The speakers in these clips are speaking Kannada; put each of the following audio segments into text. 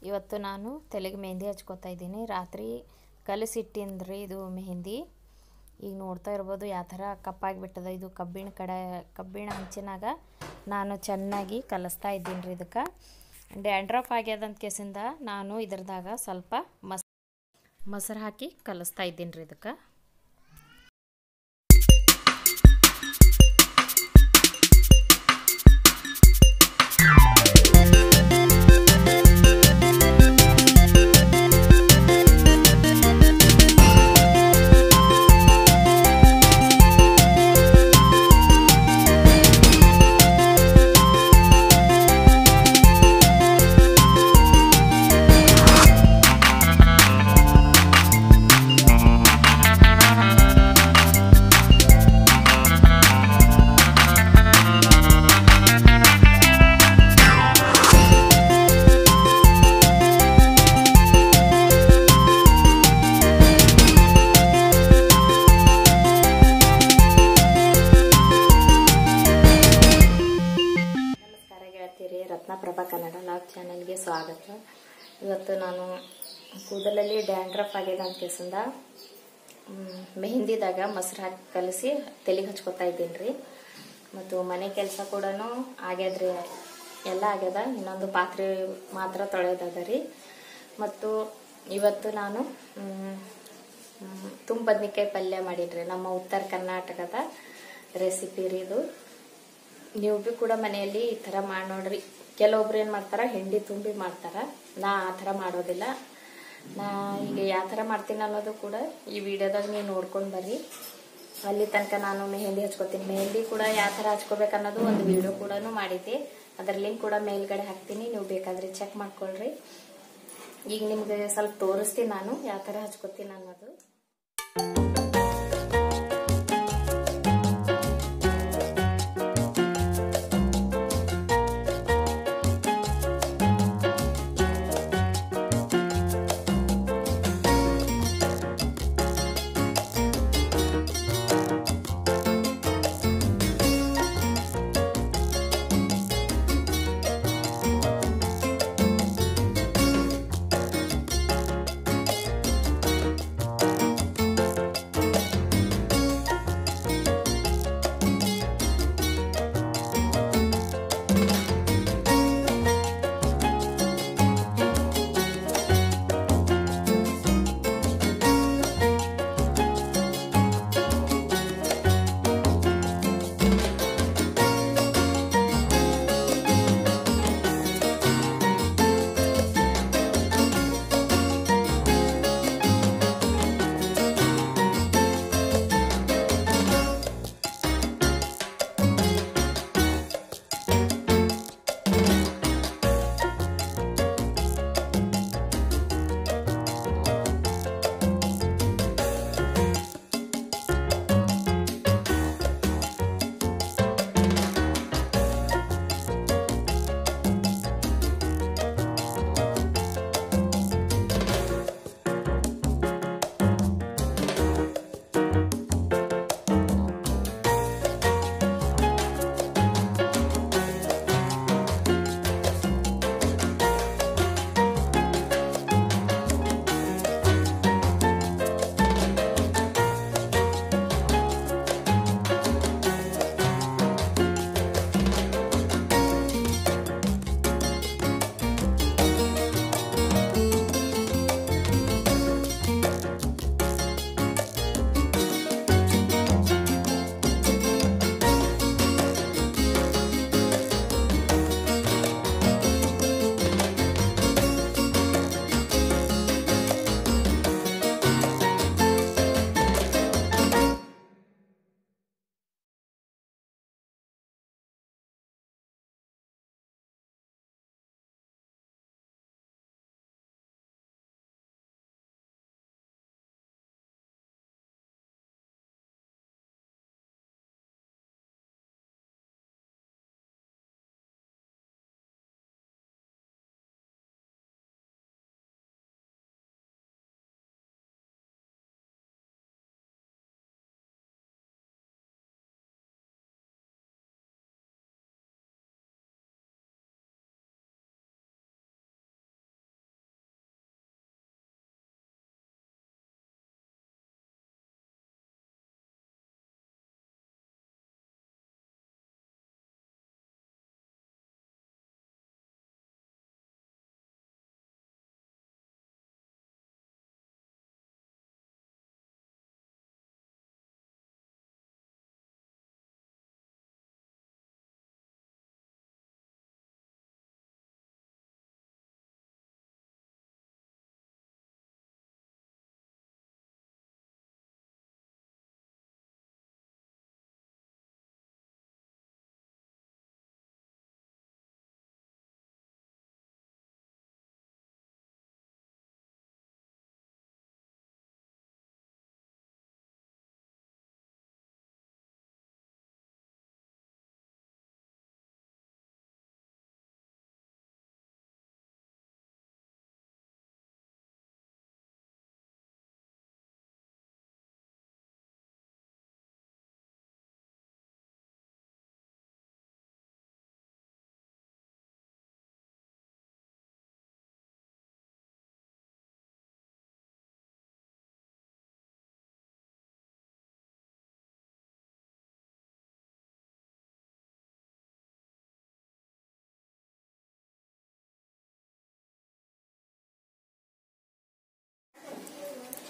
ಇವತ್ತು ನಾನು ತಲೆಗೆ ಮೆಹಂದಿ ಹಚ್ಕೋತಾ ಇದ್ದೀನಿ ರಾತ್ರಿ ಕಲಸಿಟ್ಟಿನ್ರಿ ಇದು ಮೆಹಂದಿ ಈಗ ನೋಡ್ತಾ ಇರ್ಬೋದು ಯಾವ ಥರ ಕಪ್ಪಾಗಿಬಿಟ್ಟದ ಇದು ಕಬ್ಬಿಣ ಕಡೆ ಕಬ್ಬಿಣ ಹಂಚಿನಾಗ ನಾನು ಚೆನ್ನಾಗಿ ಕಲಿಸ್ತಾ ಇದ್ದೀನಿ ರೀ ಇದಕ್ಕೆ ಡ್ಯಾಂಡ್ರಫ್ ಆಗ್ಯದಂತ ಕೇಸಿಂದ ನಾನು ಇದ್ರದಾಗ ಸ್ವಲ್ಪ ಮಸ್ ಮೊಸರು ಹಾಕಿ ಕಲಿಸ್ತಾ ಇದ್ದೀನಿ ರೀ ಇದಕ್ಕೆ ನಮಸ್ಕಾರ ಗೆಳತಿಯರಿ ರತ್ನಪ್ರಭಾ ಕನ್ನಡ ಲಾಗ್ ಚಾನೆಲ್ಗೆ ಸ್ವಾಗತ ಇವತ್ತು ನಾನು ಕೂದಲಲ್ಲಿ ಡ್ಯಾಂಡ್ರಫ್ ಆಗಿದೆ ಅಂತ ಕೇಸಿಂದ ಮ್, ಮೆಹಂದಿದಾಗ ಮೊಸರು ಹಾಕಿ ಕಲಸಿ ತಲೆಗೆ ಹಚ್ಕೊತಾ ಇದ್ದೀನಿ ರೀ ಮತ್ತು ಮನೆ ಕೆಲಸ ಕೂಡ ಆಗ್ಯದ್ರಿ ಎಲ್ಲ ಆಗ್ಯದ ಇನ್ನೊಂದು ಪಾತ್ರೆ ಮಾತ್ರ ತೊಳೆಯೋದದ ರೀ ಮತ್ತು ಇವತ್ತು ನಾನು ಮ್, ಮ್, ತುಂಬ ಬದ್ನಿಕಾಯಿ ಪಲ್ಯ ಮಾಡೀನಿ ನಮ್ಮ ಉತ್ತರ ಕರ್ನಾಟಕದ ರೆಸಿಪಿ ರೀ ಇದು ನೀವು ಭೀ ಕೂಡ ಮನೆಯಲ್ಲಿ ಈ ಥರ ಮಾಡಿ ನೋಡ್ರಿ ಕೆಲವೊಬ್ರು ಏನು ಮಾಡ್ತಾರ ಹಿಂಡಿ ತುಂಬಿ ಮಾಡ್ತಾರ ನಾ ಆ ಥರ ಮಾಡೋದಿಲ್ಲ ನಾ ಈಗ ಯಾವ ಥರ ಮಾಡ್ತೀನಿ ಅನ್ನೋದು ಕೂಡ ಈ ವಿಡಿಯೋದಾಗ ನೀವು ನೋಡ್ಕೊಂಡು ಬರ್ರಿ ಅಲ್ಲಿ ತನಕ ನಾನು ಮೆಹಂದಿ ಹಚ್ಕೋತೀನಿ ಮೆಹಂದಿ ಕೂಡ ಯಾವ ಥರ ಹಚ್ಕೋಬೇಕು ಅನ್ನೋದು ಒಂದು ವಿಡಿಯೋ ಕೂಡ ಮಾಡಿದ್ದೆ ಅದರ ಲಿಂಕ್ ಕೂಡ ಮೇಲ್ಗಡೆ ಹಾಕ್ತೀನಿ ನೀವು ಬೇಕಾದ್ರೆ ಚೆಕ್ ಮಾಡ್ಕೊಳ್ರಿ ಈಗ ನಿಮ್ಗೆ ಸ್ವಲ್ಪ ತೋರಿಸ್ತೀನಿ ನಾನು ಯಾವ ಥರ ಹಚ್ಕೋತೀನಿ ಅನ್ನೋದು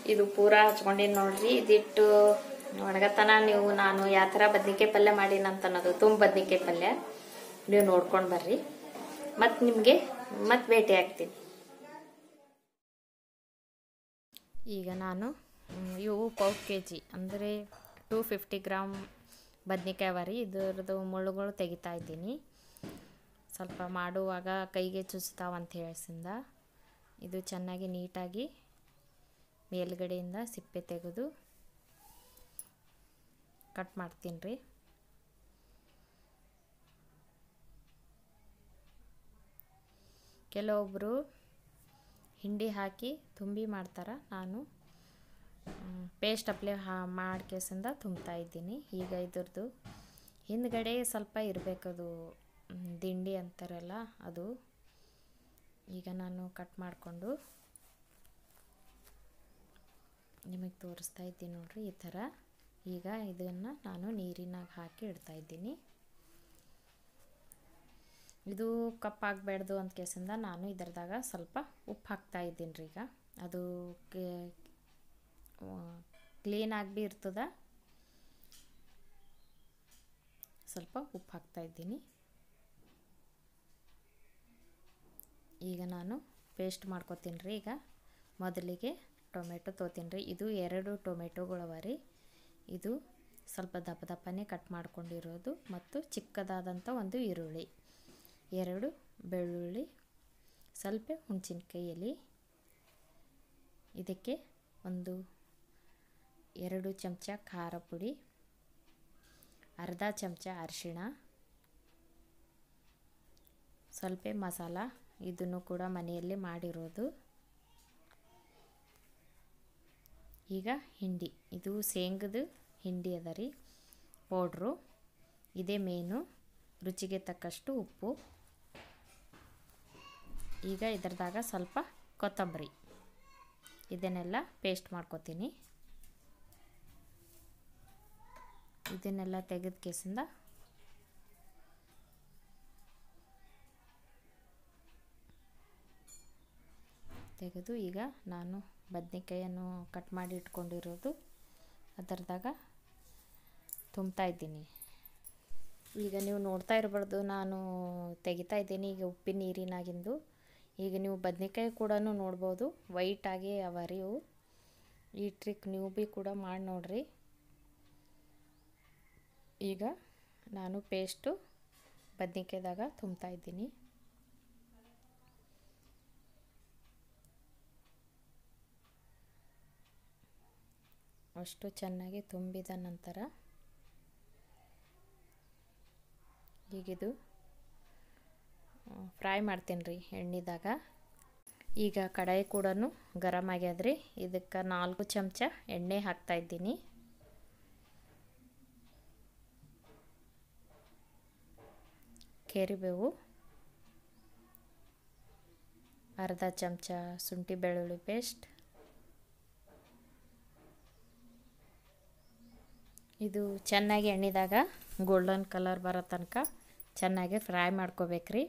ಇದು ಪೂರ ಹಚ್ಕೊಂಡಿನಿ ನೋಡ್ರಿ ಇದಿಟ್ಟು ಒಣಗತನ ನೀವು ನಾನು ಯಾವ ಥರ ಬದ್ನಿಕಾಯಿ ಪಲ್ಯ ಮಾಡೀನಿ ಅಂತ ಅನ್ನೋದು ತುಂಬ ಬದ್ನಿಕಾಯಿ ಪಲ್ಯ ನೀವು ನೋಡ್ಕೊಂಡು ಬರ್ರಿ ಮತ್ತು ನಿಮಗೆ ಮತ್ತೆ ಭೇಟಿ ಆಗ್ತೀನಿ ಈಗ ನಾನು ಮ್, ಇವು ಪೌ ಕೆ ಜಿ ಅಂದರೆ ಟೂ ಫಿಫ್ಟಿ ಗ್ರಾಮ್ ಬದ್ನಿಕಾಯಿ ಅವ ರೀ ಇದ್ರದ್ದು ಮುಳ್ಳುಗಳು ತೆಗಿತಾ ಇದ್ದೀನಿ ಸ್ವಲ್ಪ ಮಾಡುವಾಗ ಕೈಗೆ ಚುಚ್ತಾವಂತ ಹೇಳಿಸಿಂದ ಇದು ಚೆನ್ನಾಗಿ ನೀಟಾಗಿ ಮೇಲ್ಗಡೆಯಿಂದ ಸಿಪ್ಪೆ ತೆಗೆದು ಕಟ್ ಮಾಡ್ತೀನಿ ರೀ ಕೆಲವೊಬ್ಬರು ಹಿಂಡಿ ಹಾಕಿ ತುಂಬಿ ಮಾಡ್ತಾರೆ ನಾನು ಪೇಸ್ಟ್ ಅಪ್ಲೈ ಹಾ ಮಾಡ್ಕೇಸಿಂದ ತುಂಬ್ತಾ ಇದ್ದೀನಿ ಈಗ ಇದ್ರದ್ದು ಹಿಂದ್ಗಡೆ ಸ್ವಲ್ಪ ಇರಬೇಕದು ದಿಂಡಿ ಅಂತಾರಲ್ಲ ಅದು ಈಗ ನಾನು ಕಟ್ ಮಾಡಿಕೊಂಡು ನಿಮಗೆ ತೋರಿಸ್ತಾ ಇದ್ದೀನಿ ನೋಡ್ರಿ ಈ ಥರ ಈಗ ಇದನ್ನು ನಾನು ನೀರಿನಾಗ ಹಾಕಿ ಇಡ್ತಾ ಇದ್ದೀನಿ ಇದು ಕಪ್ಪಾಗಬೇಡ್ದು ಅಂತ ಕೇಸಿಂದ ನಾನು ಇದರದಾಗ ಸ್ವಲ್ಪ ಉಪ್ಪು ಹಾಕ್ತಾ ಇದ್ದೀನಿ ರೀ ಈಗ ಅದು ಕ್ಲೀನಾಗಿ ಭೀ ಇರ್ತದ ಸ್ವಲ್ಪ ಉಪ್ಪು ಹಾಕ್ತಾ ಇದ್ದೀನಿ ಈಗ ನಾನು ಪೇಸ್ಟ್ ಮಾಡ್ಕೊತೀನಿ ರೀ ಈಗ ಮೊದಲಿಗೆ ಟೊಮೆಟೊ ತೊತೀನಿ ರೀ ಇದು ಎರಡು ಟೊಮೆಟೊಗಳವ ರೀ ಇದು ಸ್ವಲ್ಪ ದಪ್ಪ ದಪ್ಪನೇ ಕಟ್ ಮಾಡ್ಕೊಂಡಿರೋದು ಮತ್ತು ಚಿಕ್ಕದಾದಂಥ ಒಂದು ಈರುಳ್ಳಿ ಎರಡು ಬೆಳ್ಳುಳ್ಳಿ ಸ್ವಲ್ಪ ಹುಣಸಿನ್ಕಾಯಲ್ಲಿ ಇದಕ್ಕೆ ಒಂದು ಎರಡು ಚಮಚ ಖಾರ ಪುಡಿ ಅರ್ಧ ಚಮಚ ಅರಿಶಿಣ ಸ್ವಲ್ಪ ಮಸಾಲ ಇದನ್ನು ಕೂಡ ಮನೆಯಲ್ಲಿ ಮಾಡಿರೋದು ಈಗ ಹಿಂಡಿ ಇದು ಶೇಂಗದ ಹಿಂಡಿ ಅದ ರೀ ಪೌಡ್ರು ಇದೇ ಮೇನು ರುಚಿಗೆ ತಕ್ಕಷ್ಟು ಉಪ್ಪು ಈಗ ಇದ್ರದಾಗ ಸ್ವಲ್ಪ ಕೊತ್ತಂಬರಿ ಇದನ್ನೆಲ್ಲ ಪೇಸ್ಟ್ ಮಾಡ್ಕೊತೀನಿ ಇದನ್ನೆಲ್ಲ ತೆಗೆದ ಕೇಸಿಂದ ತೆಗೆದು ಈಗ ನಾನು ಬದನೆಕಾಯನ್ನು ಕಟ್ ಮಾಡಿ ಇಟ್ಕೊಂಡಿರೋದು ಅದರದಾಗ ತುಂಬ್ತಾ ಇದ್ದೀನಿ ಈಗ ನೀವು ನೋಡ್ತಾ ಇರಬಾರ್ದು ನಾನು ತೆಗಿತಾ ಇದ್ದೀನಿ ಈಗ ಉಪ್ಪಿನ ನೀರಿನಾಗಿಂದು ಈಗ ನೀವು ಬದನೆಕಾಯಿ ಕೂಡ ನೋಡ್ಬೋದು ವೈಟಾಗಿ ಅವ ರೀ ಇವು ಈ ಟ್ರಿಕ್ ನೀವು ಭೀ ಕೂಡ ಮಾಡಿ ನೋಡ್ರಿ ಈಗ ನಾನು ಪೇಸ್ಟು ಬದ್ನಿಕಾಯ್ದಾಗ ತುಂಬ್ತಾ ಇದ್ದೀನಿ ಅಷ್ಟು ಚೆನ್ನಾಗಿ ತುಂಬಿದ ನಂತರ ಈಗಿದು ಫ್ರೈ ಮಾಡ್ತೀನಿ ರೀ ಎಣ್ಣೆದಾಗ ಈಗ ಕಡಾಯಿ ಕೂಡ ಗರಮ್ ಆಗ್ಯದ್ರಿ ಇದಕ್ಕೆ ನಾಲ್ಕು ಚಮಚ ಎಣ್ಣೆ ಹಾಕ್ತಾ ಇದ್ದೀನಿ ಕೆರಿಬೇವು ಅರ್ಧ ಚಮಚ ಶುಂಠಿ ಬೆಳ್ಳುಳ್ಳಿ ಪೇಸ್ಟ್ ಇದು ಚೆನ್ನಾಗಿ ಎಣ್ಣೆದಾಗ ಗೋಲ್ಡನ್ ಕಲರ್ ಬರೋ ತನಕ ಚೆನ್ನಾಗಿ ಫ್ರೈ ಮಾಡ್ಕೋಬೇಕ್ರಿ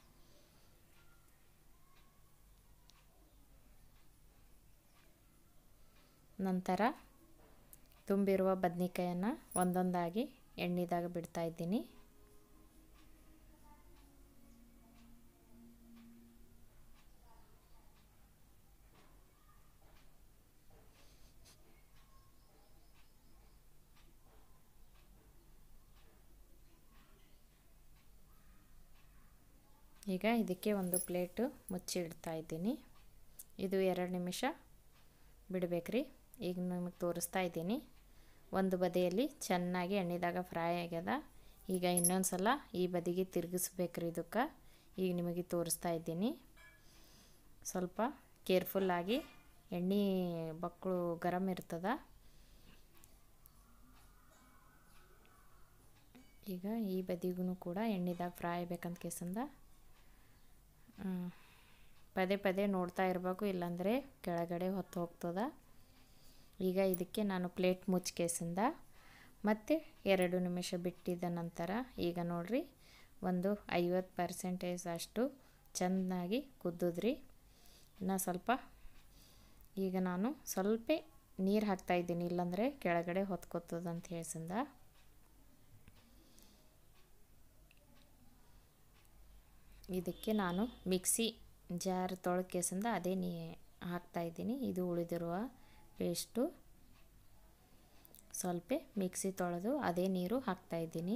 ನಂತರ ತುಂಬಿರುವ ಬದ್ನಿಕಾಯನ್ನು ಒಂದೊಂದಾಗಿ ಎಣ್ಣೆದಾಗ ಬಿಡ್ತಾ ಇದ್ದೀನಿ ಈಗ ಇದಕ್ಕೆ ಒಂದು ಪ್ಲೇಟು ಮುಚ್ಚಿ ಇಡ್ತಾ ಇದ್ದೀನಿ ಇದು ಎರಡು ನಿಮಿಷ ಬಿಡಬೇಕ್ರಿ ಈಗ ನಿಮಗೆ ತೋರಿಸ್ತಾ ಇದ್ದೀನಿ ಒಂದು ಬದಿಯಲ್ಲಿ ಚೆನ್ನಾಗಿ ಎಣ್ಣೆದಾಗ ಫ್ರೈ ಆಗ್ಯದ ಈಗ ಇನ್ನೊಂದು ಸಲ ಈ ಬದಿಗೆ ತಿರುಗಿಸ್ಬೇಕ್ರಿ ಇದಕ್ಕೆ ಈಗ ನಿಮಗೆ ತೋರಿಸ್ತಾ ಇದ್ದೀನಿ ಸ್ವಲ್ಪ ಕೇರ್ಫುಲ್ಲಾಗಿ ಎಣ್ಣೆ ಬಕ್ಕಳು ಗರಂ ಇರ್ತದ ಈಗ ಈ ಬದಿಗೂ ಕೂಡ ಎಣ್ಣೆದಾಗ ಫ್ರೈ ಆಗ್ಬೇಕಂತ ಕೇಸಂದ ಪದೇ ಪದೇ ನೋಡ್ತಾ ಇರಬೇಕು ಇಲ್ಲಾಂದರೆ ಕೆಳಗಡೆ ಹೊತ್ತು ಹೋಗ್ತದ ಈಗ ಇದಕ್ಕೆ ನಾನು ಪ್ಲೇಟ್ ಮುಚ್ಕೇಸಿಂದ ಮತ್ತು ಎರಡು ನಿಮಿಷ ಬಿಟ್ಟಿದ ನಂತರ ಈಗ ನೋಡ್ರಿ ಒಂದು ಐವತ್ತು ಪರ್ಸೆಂಟೇಜ್ ಅಷ್ಟು ಚೆನ್ನಾಗಿ ಕುದ್ದುದ್ರಿ ಇನ್ನು ಸ್ವಲ್ಪ ಈಗ ನಾನು ಸ್ವಲ್ಪ ನೀರು ಹಾಕ್ತಾ ಇದ್ದೀನಿ ಇಲ್ಲಾಂದರೆ ಕೆಳಗಡೆ ಹೊತ್ಕೋತದ ಅಂತ ಹೇಳ್ಸಿಂದ ಇದಕ್ಕೆ ನಾನು ಮಿಕ್ಸಿ ಜಾರ್ ತೊಳ್ಕೇಸಿಂದ ಅದೇ ನೀ ಹಾಕ್ತಾ ಇದ್ದೀನಿ ಇದು ಉಳಿದಿರುವ ಪೇಸ್ಟು ಸ್ವಲ್ಪ ಮಿಕ್ಸಿ ತೊಳೆದು ಅದೇ ನೀರು ಹಾಕ್ತಾ ಇದ್ದೀನಿ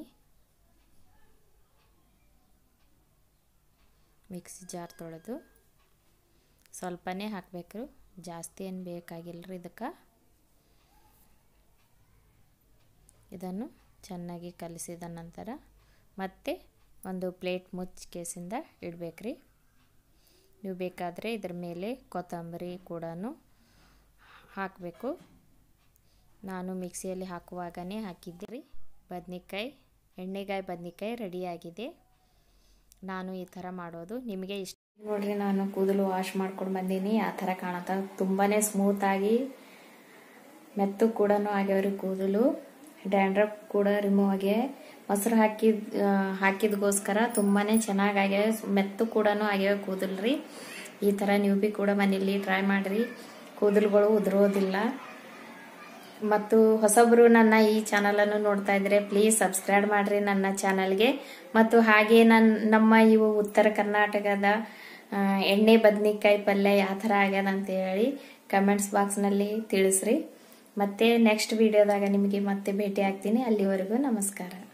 ಮಿಕ್ಸಿ ಜಾರ್ ತೊಳೆದು ಸ್ವಲ್ಪನೇ ಹಾಕಬೇಕು ಜಾಸ್ತಿ ಏನು ಬೇಕಾಗಿಲ್ಲ ರೀ ಇದಕ್ಕೆ ಇದನ್ನು ಚೆನ್ನಾಗಿ ಕಲಿಸಿದ ನಂತರ ಮತ್ತೆ ಒಂದು ಪ್ಲೇಟ್ ಮುಚ್ಚಿ ಕೇಸಿಂದ ಇಡಬೇಕ್ರಿ ನೀವು ಬೇಕಾದರೆ ಇದ್ರ ಮೇಲೆ ಕೊತ್ತಂಬರಿ ಕೂಡ ಹಾಕಬೇಕು ನಾನು ಮಿಕ್ಸಿಯಲ್ಲಿ ಹಾಕುವಾಗನೇ ಹಾಕಿದ್ದೆ ರೀ ಬದ್ನಿಕಾಯಿ ಎಣ್ಣೆಗಾಯಿ ಬದ್ನಿಕಾಯಿ ರೆಡಿಯಾಗಿದೆ ನಾನು ಈ ಥರ ಮಾಡೋದು ನಿಮಗೆ ಇಷ್ಟ ನೋಡ್ರಿ ನಾನು ಕೂದಲು ವಾಶ್ ಮಾಡ್ಕೊಂಡು ಬಂದೀನಿ ಆ ಥರ ಕಾಣತ್ತ ತುಂಬಾ ಸ್ಮೂತಾಗಿ ಮೆತ್ತು ಕೂಡ ಆಗ್ಯಾವ್ರಿ ಕೂದಲು ಡ್ಯಾಂಡ್ರಫ್ ಕೂಡ ರಿಮೂವ್ ಆಗ್ಯಾವ ಮೊಸರು ಹಾಕಿದ ಹಾಕಿದ್ಗೋಸ್ಕರ ತುಂಬಾ ಚೆನ್ನಾಗಿ ಆಗ್ಯಾವ ಮೆತ್ತು ಕೂಡ ಆಗ್ಯಾವ ಕೂದಲು ರೀ ಈ ಥರ ನೀವು ಭೀ ಕೂಡ ಮನೇಲಿ ಟ್ರೈ ಮಾಡಿರಿ ಕೂದಲುಗಳು ಉದುರೋದಿಲ್ಲ ಮತ್ತು ಹೊಸಬರು ನನ್ನ ಈ ಚಾನಲನ್ನು ನೋಡ್ತಾ ಇದ್ರೆ ಪ್ಲೀಸ್ ಸಬ್ಸ್ಕ್ರೈಬ್ ಮಾಡಿರಿ ನನ್ನ ಚಾನಲ್ಗೆ ಮತ್ತು ಹಾಗೆ ನನ್ನ ನಮ್ಮ ಇವು ಉತ್ತರ ಕರ್ನಾಟಕದ ಎಣ್ಣೆ ಬದ್ನಿಕಾಯಿ ಪಲ್ಯ ಯಾವ ಥರ ಆಗ್ಯದ ಅಂತ ಹೇಳಿ ಕಮೆಂಟ್ಸ್ ಬಾಕ್ಸ್ನಲ್ಲಿ ತಿಳಿಸ್ರಿ ಮತ್ತೆ ನೆಕ್ಸ್ಟ್ ವಿಡಿಯೋದಾಗ ನಿಮಗೆ ಮತ್ತೆ ಭೇಟಿ ಆಗ್ತೀನಿ ಅಲ್ಲಿವರೆಗೂ ನಮಸ್ಕಾರ